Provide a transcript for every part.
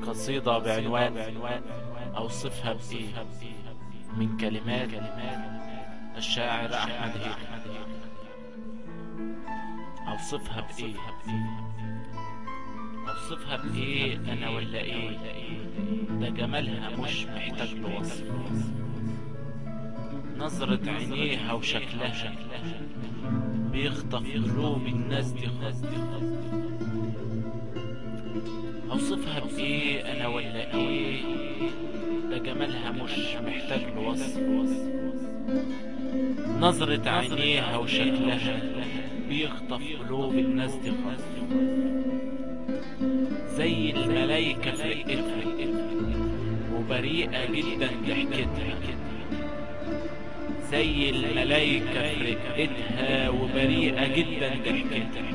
قصيدة بعنوان أوصفها بإيه من كلمات الشاعر أحمد هيك أوصفها بإيه أوصفها بإيه أنا ولا إيه ده جمالها مش محتاج له وصف نظرة عينيها وشكلها بيخطف قلوب الناس دي خط اوصفها بايه انا ولا ايه ده جمالها مش محتاج له وصف نظرة عينيها وشكلها بيخطف قلوب الناس دي خط زي الملايكة في رقتها وبريئة جدا ضحكتها زي الملايكة في رقتها وبريئة جدا ضحكتها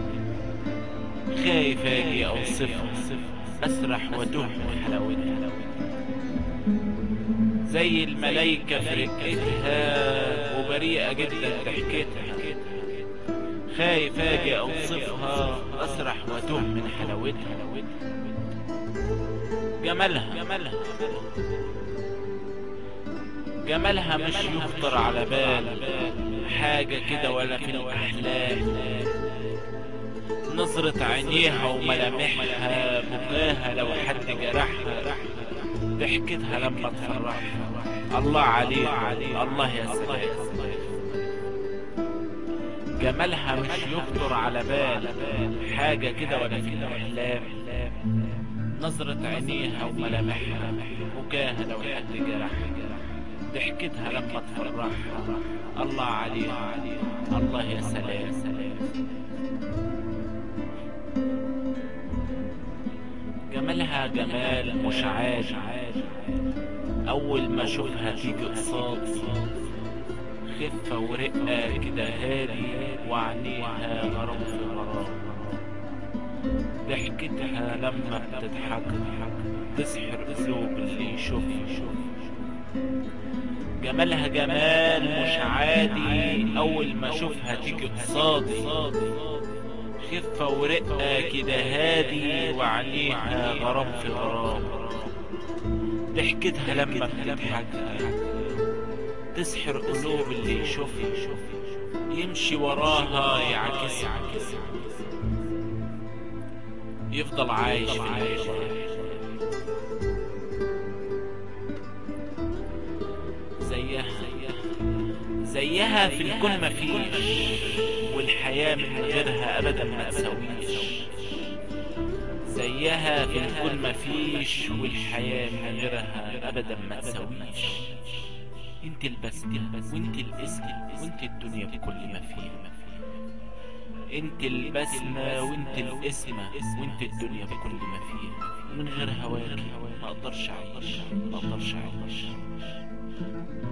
خايف اجي اوصفها اسرح واتوه من حلاوتها زي الملايكة في رقتها وبريئة جدا ضحكتها خايف اجي اوصفها اسرح واتوه من حلاوتها جمالها جمالها جمالها مش يخطر على بال حاجة كده ولا في الأحلام نظرة عينيها وملامحها بكاها لو حد جرحها ضحكتها لما تفرحها الله عليها الله يا سلام جمالها مش يخطر على بال حاجة كده ولا في الأحلام نظرة عينيها وملامحها بكاها لو حد جرحها ضحكتها لما تفرحها الله عليها الله يا سلام جمالها جمال مش عادي اول ما اشوفها تيجي قصادي خفة ورقة كده هادي وعينيها غرام في غرام ضحكتها لما بتضحك تسحر قلوب اللي يشوفها جمالها جمال مش عادي اول ما اشوفها تيجي قصادي خفة ورقة كده هادي وعليها غرام في غرام ضحكتها لما بتضحك تسحر قلوب اللي يشوفها يمشي وراها يعكسها يفضل عايش في العيشة زيها زيها في الكون مفيش والحياة من غيرها أبدا ما تسويش زيها في الكون مفيش والحياة من غيرها أبدا ما تسويش انت البسمة وانت الاسم وانت الدنيا بكل ما فيها انت البسمة وانت الاسمة وانت الدنيا بكل ما فيها من غير هواك ما اقدرش اعيش ما اقدرش اعيش